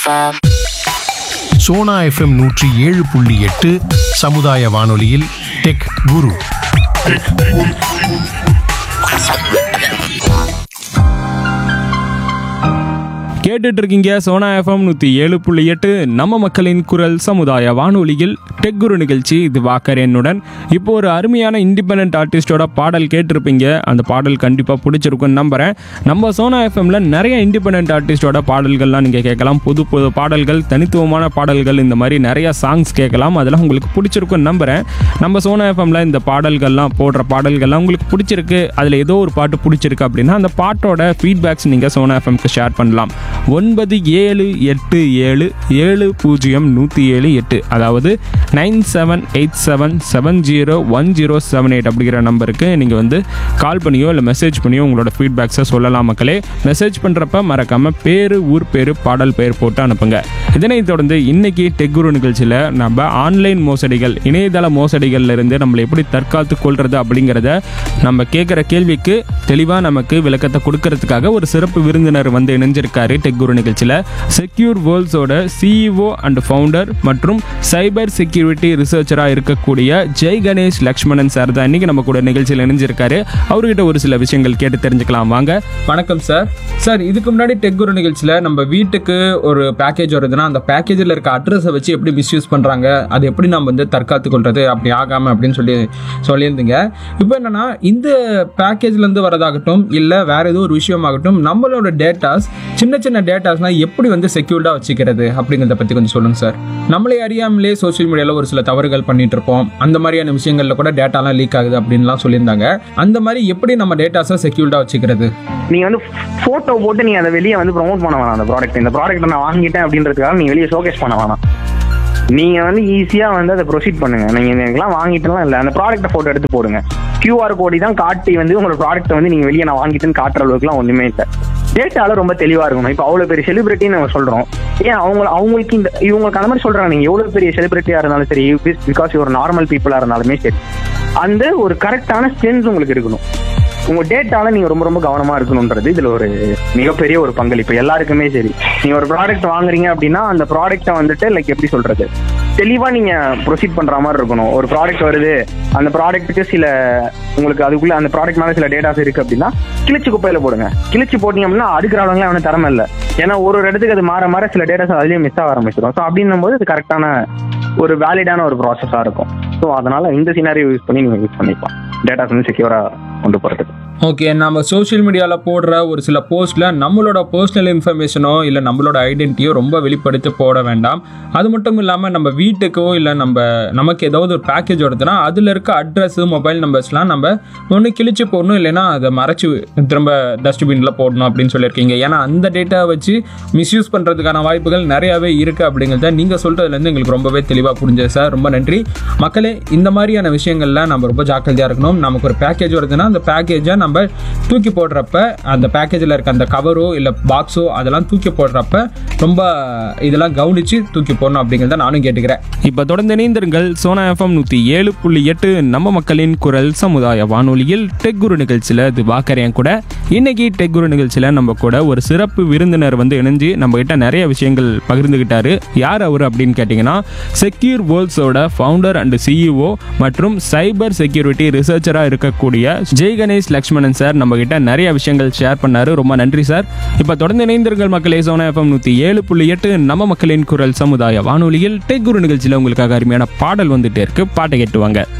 FM. Sona FM நூற்றி ஏழு புள்ளி எட்டு சமுதாய வானொலியில் டெக் குரு கேட்டுட்டு இருக்கீங்க சோனா எஃப்எம் நூற்றி ஏழு புள்ளி எட்டு நம்ம மக்களின் குரல் சமுதாய வானொலியில் டெக் குரு நிகழ்ச்சி இது வாக்கர் என்னுடன் இப்போ ஒரு அருமையான இண்டிபெண்ட் ஆர்டிஸ்டோட பாடல் கேட்டிருப்பீங்க அந்த பாடல் கண்டிப்பாக பிடிச்சிருக்குன்னு நம்புகிறேன் நம்ம சோனா எஃப்எம்ல நிறைய இண்டிபெண்ட் ஆர்டிஸ்டோட பாடல்கள்லாம் நீங்கள் கேட்கலாம் புது புது பாடல்கள் தனித்துவமான பாடல்கள் இந்த மாதிரி நிறைய சாங்ஸ் கேட்கலாம் அதெல்லாம் உங்களுக்கு பிடிச்சிருக்குன்னு நம்புகிறேன் நம்ம சோனா எஃப்எம்ல இந்த பாடல்கள்லாம் போடுற பாடல்கள்லாம் உங்களுக்கு பிடிச்சிருக்கு அதில் ஏதோ ஒரு பாட்டு பிடிச்சிருக்கு அப்படின்னா அந்த பாட்டோட ஃபீட்பேக்ஸ் நீங்கள் சோனா எஃப்எம்க்கு ஷேர் பண்ணலாம் ஒன்பது ஏழு எட்டு ஏழு ஏழு பூஜ்ஜியம் நூற்றி ஏழு எட்டு அதாவது nine seven eight seven seven zero one zero seven eight அப்படிங்கிற நம்பருக்கு நீங்கள் வந்து கால் பண்ணியோ இல்லை மெசேஜ் பண்ணியோ உங்களோட ஃபீட்பேக்ஸை சொல்லலாம் மக்களே மெசேஜ் பண்ணுறப்ப மறக்காமல் பேர் ஊர் பேர் பாடல் பெயர் போட்டு அனுப்புங்க இதனைத் தொடர்ந்து இன்னைக்கு டெக்குரு நிகழ்ச்சியில் நம்ம ஆன்லைன் மோசடிகள் இணையதள மோசடிகள்ல இருந்து நம்மளை எப்படி தற்காத்து கொள்றது அப்படிங்கிறத நம்ம கேட்குற கேள்விக்கு தெளிவாக நமக்கு விளக்கத்தை கொடுக்கறதுக்காக ஒரு சிறப்பு விருந்தினர் வந்து இணைஞ்சிருக்காரு டெக்குரு நிகழ்ச்சியில் செக்யூர் வேர்ல்ட்ஸோட சிஇஓ அண்ட் ஃபவுண்டர் மற்றும் சைபர் செக்யூரிட்டி ரிசர்ச்சராக இருக்கக்கூடிய ஜெய் கணேஷ் லக்ஷ்மணன் சார் தான் இன்னைக்கு நம்ம கூட நிகழ்ச்சியில் இணைஞ்சிருக்காரு அவர்கிட்ட ஒரு சில விஷயங்கள் கேட்டு தெரிஞ்சுக்கலாம் வாங்க வணக்கம் சார் சார் இதுக்கு முன்னாடி டெக்குரு நிகழ்ச்சியில் நம்ம வீட்டுக்கு ஒரு பேக்கேஜ் வருதுன்னா அந்த பேக்கேஜில் இருக்க அட்ரஸை வச்சு எப்படி மிஸ்யூஸ் பண்ணுறாங்க அது எப்படி நம்ம வந்து தற்காத்து கொள்றது அப்படி ஆகாமல் அப்படின்னு சொல்லி சொல்லியிருந்தீங்க இப்போ என்னன்னா இந்த பேக்கேஜ்லேருந்து வரதாகட்டும் இல்லை வேற ஏதோ ஒரு விஷயமாகட்டும் நம்மளோட டேட்டாஸ் சின்ன சின்ன டேட்டாஸ்லாம் எப்படி வந்து செக்யூர்டாக வச்சுக்கிறது அப்படிங்கிறத பற்றி கொஞ்சம் சொல்லுங்கள் சார் நம்மளே அறியாமலே சோஷியல் மீடியாவில் ஒரு சில தவறுகள் பண்ணிட்டு இருப்போம் அந்த மாதிரியான விஷயங்களில் கூட டேட்டாலாம் லீக் ஆகுது அப்படின்லாம் சொல்லியிருந்தாங்க அந்த மாதிரி எப்படி நம்ம டேட்டாஸை செக்யூர்டாக வச்சுக்கிறது நீங்க வந்து போட்டோ போட்டு நீ அதை வெளியே வந்து ப்ரோமோட் பண்ண வேணாம் அந்த ப்ராடக்ட் இந்த ப்ராடக்ட் நான் வாங்கிட்டேன் அப்படின்றதுக்காக நீங்க வெளியே ஷோகேஸ் பண்ண வேணாம் நீங்க வந்து ஈஸியா வந்து அதை ப்ரொசீட் பண்ணுங்க நீங்க எனக்குலாம் வாங்கிட்டுலாம் இல்ல அந்த ப்ராடக்ட்டை போட்டோ எடுத்து போடுங்க QR கோடி தான் காட்டி வந்து உங்களோட ப்ராடக்ட் வந்து நீங்க வெளியே நான் வாங்கிட்டேன்னு காட்டுற அளவுக்குலாம் ஒண்ணுமே இல்லை டேட்டால ரொம்ப தெளிவா இருக்கணும் இப்போ அவ்வளவு பெரிய செலிபிரிட்டின்னு நம்ம சொல்றோம் ஏன் அவங்க அவங்களுக்கு இந்த இவங்களுக்கு அந்த மாதிரி சொல்றாங்க நீங்க எவ்வளவு பெரிய செலிபிரிட்டியா இருந்தாலும் சரி பிகாஸ் ஒரு நார்மல் பீப்புளா இருந்தாலுமே சரி அந்த ஒரு கரெக்டான சென்ஸ் உங்களுக்கு இருக்கணும் உங்க டேட்டால நீங்க ரொம்ப ரொம்ப கவனமா இருக்கணும்ன்றது இதுல ஒரு மிகப்பெரிய ஒரு பங்களிப்பு எல்லாருக்குமே சரி நீங்க ஒரு ப்ராடக்ட் வாங்குறீங்க அப்படின்னா அந்த ப்ராடக்ட்டை வந்துட்டு லைக் எப்படி சொல்றது தெளிவா நீங்க ப்ரொசீட் பண்ற மாதிரி இருக்கணும் ஒரு ப்ராடக்ட் வருது அந்த ப்ராடக்ட்டுக்கு சில உங்களுக்கு அதுக்குள்ள அந்த ப்ராடக்ட் மேல சில டேட்டாஸ் இருக்கு அப்படின்னா கிழிச்சு குப்பையில போடுங்க கிழிச்சு போட்டீங்க அப்படின்னா அடுக்கிறவங்க அவன திறமை இல்லை ஏன்னா ஒரு ஒரு இடத்துக்கு அது மாற மாற சில டேட்டாஸ் அதுலயே மிஸ் ஆக ஆரம்பிச்சிடும் ஸோ அப்படின்னும் போது இது கரெக்டான ஒரு வேலிடான ஒரு ப்ராசஸா இருக்கும் ஸோ அதனால இந்த சினாரியோ யூஸ் பண்ணி நீங்க யூஸ் பண்ணிக்கலாம் டேட்டாஸ் வந்து செக்யூரா கொண்டு போறதுக்கு ஓகே நம்ம சோஷியல் மீடியாவில் போடுற ஒரு சில போஸ்ட்டில் நம்மளோட பர்சனல் இன்ஃபர்மேஷனோ இல்லை நம்மளோட ஐடென்டிட்டியோ ரொம்ப வெளிப்படுத்தி போட வேண்டாம் அது மட்டும் இல்லாமல் நம்ம வீட்டுக்கோ இல்லை நம்ம நமக்கு ஏதாவது ஒரு பேக்கேஜ் வருதுன்னா அதில் இருக்க அட்ரஸ் மொபைல் நம்பர்ஸ்லாம் நம்ம ஒன்று கிழிச்சு போடணும் இல்லைன்னா அதை மறைச்சு திரும்ப டஸ்ட்பினில் போடணும் அப்படின்னு சொல்லியிருக்கீங்க ஏன்னா அந்த டேட்டா வச்சு மிஸ்யூஸ் பண்ணுறதுக்கான வாய்ப்புகள் நிறையாவே இருக்குது அப்படிங்கிறத நீங்கள் சொல்கிறதுலேருந்து எங்களுக்கு ரொம்பவே தெளிவாக புரிஞ்சது சார் ரொம்ப நன்றி மக்களே இந்த மாதிரியான விஷயங்கள்ல நம்ம ரொம்ப ஜாக்கிரதையாக இருக்கணும் நமக்கு ஒரு பேக்கேஜ் வருதுன்னா அந்த பேக்கேஜை நம்ம தூக்கி போடுறப்ப அந்த பேக்கேஜில் இருக்க அந்த கவரோ இல்லை பாக்ஸோ அதெல்லாம் தூக்கி போடுறப்ப ரொம்ப இதெல்லாம் கவனிச்சு தூக்கி போடணும் அப்படிங்கிறத நானும் கேட்டுக்கிறேன் இப்போ தொடர்ந்து இணைந்திருங்கள் சோனா எஃப்எம் நூற்றி ஏழு புள்ளி எட்டு நம்ம மக்களின் குரல் சமுதாய வானொலியில் டெக் குரு நிகழ்ச்சியில் இது வாக்கறேன் கூட இன்னைக்கு டெக் குரு நிகழ்ச்சியில் நம்ம கூட ஒரு சிறப்பு விருந்தினர் வந்து இணைஞ்சு நம்ம கிட்ட நிறைய விஷயங்கள் பகிர்ந்துகிட்டாரு யார் அவர் அப்படின்னு கேட்டிங்கன்னா செக்யூர் வேர்ல்ட்ஸோட ஃபவுண்டர் அண்ட் சிஇஓ மற்றும் சைபர் செக்யூரிட்டி ரிசர்ச்சராக இருக்கக்கூடிய ஜெய் கணேஷ் லக்ஷ்மணன் சார் நம்ம கிட்ட நிறைய விஷயங்கள் ஷேர் பண்ணாரு ரொம்ப நன்றி சார் இப்போ தொடர்ந்து இணைந்திருங்கள் மக்களே சோனா எஃப்எம் நூற்றி ஏழு புள்ளி எட்டு நம்ம மக்களின் குரல் சமுதாய வானொலியில் டெக் குரு நிகழ்ச்சியில் உங்களுக்காக அருமையான பாடல் வந்துட்டே இருக்கு பாட்டை கேட்டுவாங்க